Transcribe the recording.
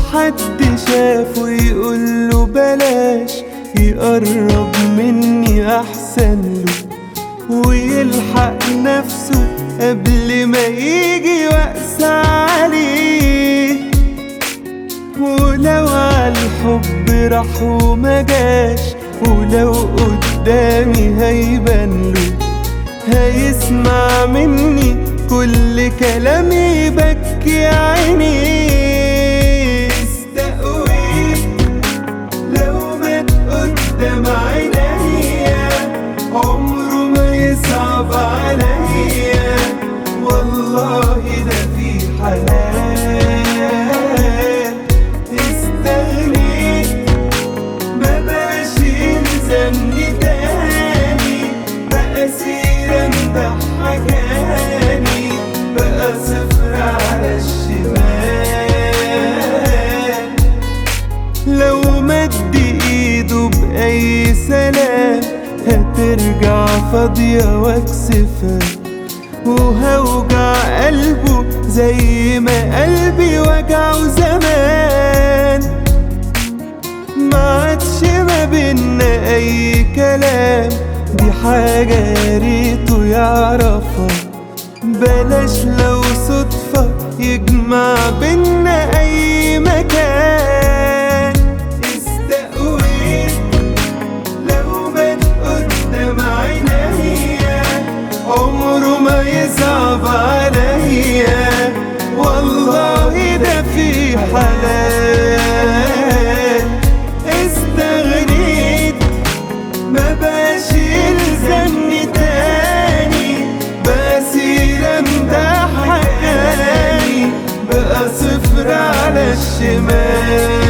حد شافه يقوله بلاش يقرب مني احسن له ويلحق نفسه قبل ما يجي وقسى عليه ولو عالحب راح وما جاش ولو قدامي هيبان له هيسمع مني كل كلام يبكي عيني استقويت لو مات قدام عينيا عمره ما يصعب عليا والله ده في حلال استغنيت ما بقاش يلزمني تاني بقى سيرة مضحكاني بقى صفر على الشمال لو مد ايده بأي سلام هترجع فاضية واكسفها وهوجع قلبه زي ما قلبي وجعه زمان ما عادش ما بينا اي كلام دي حاجة يا ريته يعرفها بلاش لو صدفة يجمع بينا اي مكان استقويت لو مات قدام عينيا عمره ما يصعب عليا والله ده في حلال استغنيت ما بقاش يلزمني تاني بقى سيرة مضحكاني بقى صفر على الشمال